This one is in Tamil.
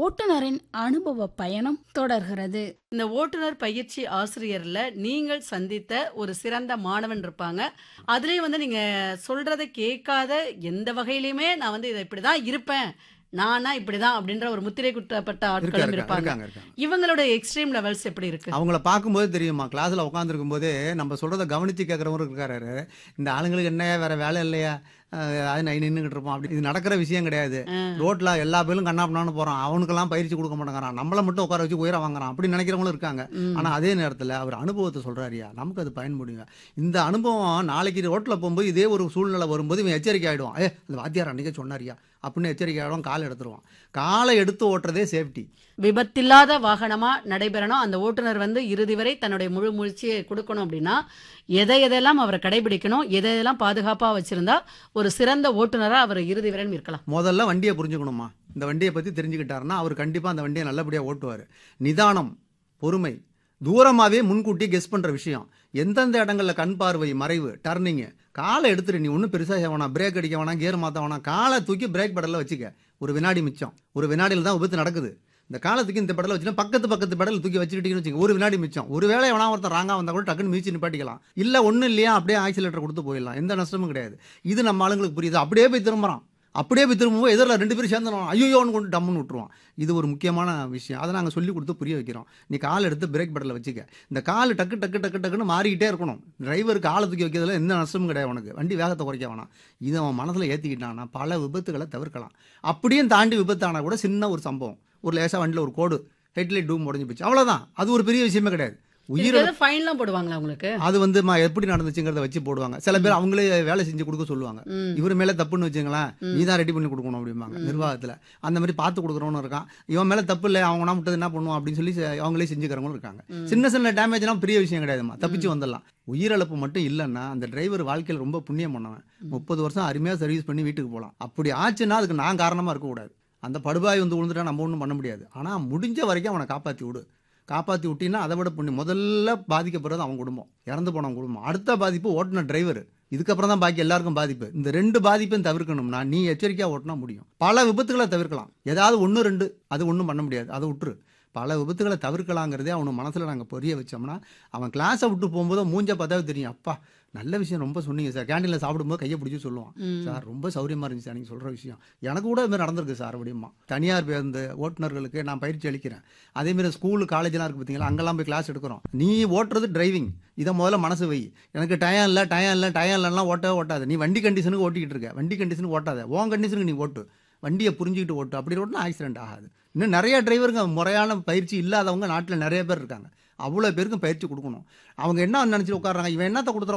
ஓட்டுநரின் அனுபவ பயணம் தொடர்கிறது இந்த ஓட்டுநர் பயிற்சி ஆசிரியர்ல நீங்கள் சந்தித்த ஒரு சிறந்த மாணவன் இருப்பாங்க அதுலயும் வந்து நீங்க சொல்றதை கேட்காத எந்த வகையிலுமே நான் வந்து இதை இப்படிதான் இருப்பேன் நானா இப்படிதான் அப்படின்ற ஒரு முத்திரை குட்டப்பட்ட இருக்கா ஆட்களும் இருக்கா இருப்பாங்க இருக்காங்க இருக்காங்க இவங்களோட எக்ஸ்ட்ரீம் லெவல்ஸ் எப்படி இருக்கு அவங்கள பார்க்கும்போது தெரியுமா கிளாஸ்ல உட்காந்துருக்கும் போதே நம்ம சொல்றத கவனிச்சு கேட்கறவரும் இருக்காரு இந்த ஆளுங்களுக்கு என்ன வேற வேலை இல்லையா அஹ் அது நான் நின்றுகிட்டு இருப்போம் அப்படி இது நடக்கிற விஷயம் கிடையாது ரோட்ல எல்லா பேரும் கண்ணாப்பண்ணான்னு போறான் அவனுக்கெல்லாம் பயிற்சி கொடுக்க மாட்டேங்கிறான் நம்மள மட்டும் உட்கார வச்சு உயர வாங்குறான் அப்படி நினைக்கிறவங்களும் இருக்காங்க ம். ஆனா அதே நேரத்துல அவர் அனுபவத்தை சொல்றாருயா நமக்கு அது பயன்படுங்க இந்த அனுபவம் நாளைக்கு ரோட்ல போகும்போது இதே ஒரு சூழ்நிலை வரும்போது இவன் எச்சரிக்கை ஆயிடுவான் ஏ அந்த வாத்தியார் அன்னைக்கே சொன்னாரியா அப்படின்னு எச்சரிக்கை ஆயிடுவான் காலை எடுத்துருவான் காலை எடுத்து ஓட்டுறதே சேஃப்டி விபத்தில்லாத வாகனமா நடைபெறணும் அந்த ஓட்டுநர் வந்து இறுதி வரை தன்னுடைய முழு முயற்சியை கொடுக்கணும் அப்படின்னா எதை எதெல்லாம் அவரை கடைபிடிக்கணும் எதை எதெல்லாம் பாதுகாப்பா வச்சிருந்தா ஒரு சிறந்த ஓட்டுநரா அவர் இறுதி வரை இருக்கலாம் முதல்ல வண்டியை புரிஞ்சுக்கணுமா இந்த வண்டியை பற்றி தெரிஞ்சுக்கிட்டாருன்னா அவர் கண்டிப்பாக அந்த வண்டியை நல்லபடியாக ஓட்டுவார் நிதானம் பொறுமை தூரமாகவே முன்கூட்டி கெஸ் பண்ணுற விஷயம் எந்தெந்த இடங்களில் கண் பார்வை மறைவு டர்னிங்கு காலை எடுத்துட்டு நீ ஒன்றும் பெருசாக வேணாம் பிரேக் அடிக்க வேணாம் கேர் மாற்ற வேணாம் காலை தூக்கி பிரேக் பெடலில் வச்சுக்க ஒரு வினாடி மிச்சம் ஒரு வினாடியில் தான் விபத்து நடக்குது இந்த காலத்துக்கு இந்த பெடலை வச்சுன்னா பக்கத்து பக்கத்து பெடல் தூக்கி வச்சுக்கிட்டீங்கன்னு வச்சுக்க ஒரு வினாடி மிச்சம் ஒரு வேளை எவனா ஒருத்தன் ராங்கா வந்தா கூட டக்குன்னு மீச்சு நிப்பாட்டிக்கலாம் இல்லை ஒன்றும் இல்லையா அப்படியே ஆக்சிலேட்டர் கொடுத்து போயிடலாம் எந்த நஷ்டமும் கிடையாது இது நம்ம ஆளுங்களுக்கு புரியுது அப்படியே போய் திரும்புறான் அப்படியே போய் திரும்பும்போது எதிரில் ரெண்டு பேரும் சேர்ந்துடும் ஐயோன்னு கொண்டு டம்முன்னு விட்டுருவான் இது ஒரு முக்கியமான விஷயம் அதை நாங்கள் சொல்லி கொடுத்து புரிய வைக்கிறோம் நீ கால் எடுத்து பிரேக் பெடலில் வச்சுக்க இந்த கால் டக்கு டக்கு டக்கு டக்குன்னு மாறிக்கிட்டே இருக்கணும் டிரைவர் காலை தூக்கி வைக்கிறதுல எந்த நஷ்டமும் கிடையாது உனக்கு வண்டி வேகத்தை குறைக்க வேணாம் இதை அவன் மனசில் ஏற்றிக்கிட்டான்னா பல விபத்துகளை தவிர்க்கலாம் அப்படியும் தாண்டி விபத்தானா கூட சின்ன ஒரு சம்பவம் ஒரு லேசாக வண்டியில் ஒரு கோடு ஹெட்லைட் டூம் உடஞ்சி போச்சு அவ்வளோதான் அது ஒரு பெரிய விஷயமே கிடையாது உயிரை ஃபைன்லாம் போடுவாங்களா உங்களுக்கு அது வந்து ம- எப்படி நடந்துச்சுங்கிறத வச்சு போடுவாங்க சில பேர் அவங்களே வேலை செஞ்சு கொடுக்க சொல்லுவாங்க ம். இவர் மேல தப்புன்னு வச்சுங்களேன் நீ தான் ரெடி பண்ணி கொடுக்கணும் அப்படிம்பாங்க நிர்வாகத்துல அந்த மாதிரி பார்த்து கொடுக்குறவனும் இருக்கான் இவன் மேல தப்பு இல்லை அவங்க நான் விட்டது என்ன பண்ணுவான் அப்படின்னு சொல்லி செ- அவங்களே செஞ்சுக்கிறவங்களும் இருக்காங்க சின்ன சின்ன டேமேஜ்லாம் பெரிய விஷயம் கிடையாதுமா தப்பிச்சு வந்துடலாம் உயிரிழப்பு மட்டும் இல்லைன்னா அந்த டிரைவர் வாழ்க்கையில் ரொம்ப புண்ணியம் பண்ணவன் முப்பது வருஷம் அருமையாக சர்வீஸ் பண்ணி வீட்டுக்கு போகலாம் அப்படி ஆச்சுன்னா அதுக்கு நான் காரணமாக இருக்கக்கூடாது அந்த படுபாய் வந்து விழுந்துட்டா நம்ம ஒன்றும் பண்ண முடியாது ஆனால் முடிஞ்ச வரைக்கும் அவனை காப்பாற்றி விடு காப்பாற்றி விட்டினா அதை விட புண்ணியம் முதல்ல பாதிக்கப்படுறது அவன் குடும்பம் இறந்து போனவன் குடும்பம் அடுத்த பாதிப்பு ஓட்டுன டிரைவர் இதுக்கப்புறம் தான் பாக்கி எல்லாருக்கும் பாதிப்பு இந்த ரெண்டு பாதிப்பையும் தவிர்க்கணும்னா நீ எச்சரிக்கையாக ஓட்டினா முடியும் பல விபத்துகளை தவிர்க்கலாம் ஏதாவது ஒன்று ரெண்டு அது ஒன்றும் பண்ண முடியாது அதை விட்டுரு பல விபத்துகளை தவிர்க்கலாங்கிறதே அவனு மனசில் நாங்கள் புரிய வச்சோம்னா அவன் கிளாஸை விட்டு போகும்போது மூஞ்ச பார்த்தாவே தெரியும் அப்பா நல்ல விஷயம் ரொம்ப சொன்னீங்க சார் கேண்டீனில் சாப்பிடும்போது கையை பிடிச்சி சொல்லுவான் சார் ரொம்ப சௌரியமாக இருந்துச்சு சார் நீங்கள் சொல்கிற விஷயம் எனக்கு கூட இது மாதிரி நடந்திருக்கு சார் அப்படிமா தனியார் பேருந்து ஓட்டுநர்களுக்கு நான் பயிற்சி அளிக்கிறேன் அதேமாரி ஸ்கூலு காலேஜ்லாம் இருக்குது பார்த்தீங்களா அங்கெல்லாம் போய் கிளாஸ் எடுக்கிறோம் நீ ஓட்டுறது டிரைவிங் இதை முதல்ல மனசு வை எனக்கு டயம் இல்லை டயம் இல்லை டயம் இல்லைலாம் ஓட்டவே ஓட்டாது நீ வண்டி கண்டிஷனுக்கு ஓட்டிக்கிட்டு இருக்க வண்டி கண்டிஷனுக்கு ஓட்டாத உன் கண்டிஷனுக்கு நீ ஓட்டு வண்டியை புரிஞ்சுக்கிட்டு ஓட்டு அப்படி ஓட்டினா ஆக்சிடென்ட் ஆகாது இன்னும் நிறைய டிரைவருங்க முறையான பயிற்சி இல்லாதவங்க நாட்டில் நிறைய பேர் இருக்காங்க அவ்வளோ பேருக்கும் பயிற்சி கொடுக்கணும் அவங்க என்ன நினச்சி உட்காடுறாங்க இவன் என்னத்தை கொடுத்துற